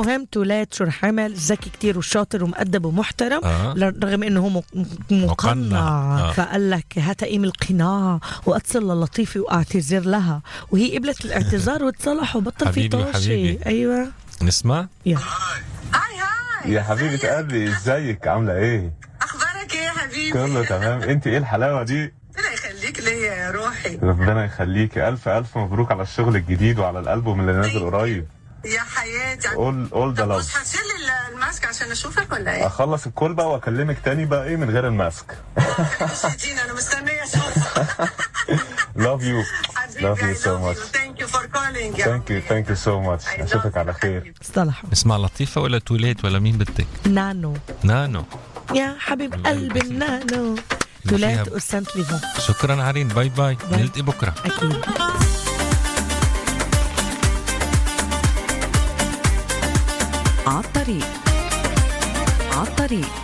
المهم تولات شو رح عمل ذكي كتير وشاطر ومؤدب ومحترم آه. رغم انه هو مق- مقنع مقنع. آه. فقال لك هات قيم القناع واتصل للطيفه واعتذر لها وهي قبلت الاعتذار وتصلح وبطل في حبيبي طوشه وحبيبي. ايوه نسمع يا هاي هاي يا حبيبة قلبي ازيك عاملة ايه؟ اخبارك ايه يا حبيبي كله تمام انت ايه الحلاوة دي؟ ربنا يخليك ليا يا روحي ربنا يخليكي الف الف مبروك على الشغل الجديد وعلى الالبوم اللي نازل قريب يا حياتي اول اول ذا طب لاف بص هتشيل لي الماسك عشان اشوفك ولا ايه؟ اخلص الكول بقى واكلمك تاني بقى ايه من غير الماسك شايفين انا مستنيه اشوفك لاف يو حبيبي لاف يو I سو love ماتش you. Thank you for calling يا ثانك يو ربي. ثانك يو سو ماتش I love اشوفك you على خير حبيبي. اصطلحوا نسمع لطيفة ولا توليت ولا مين بدك نانو نانو يا حبيب قلبي النانو فيها- تولات وسانت ليفون شكرا عرين باي باي باي. نلتقي بكرة اكيد عالطريق عالطريق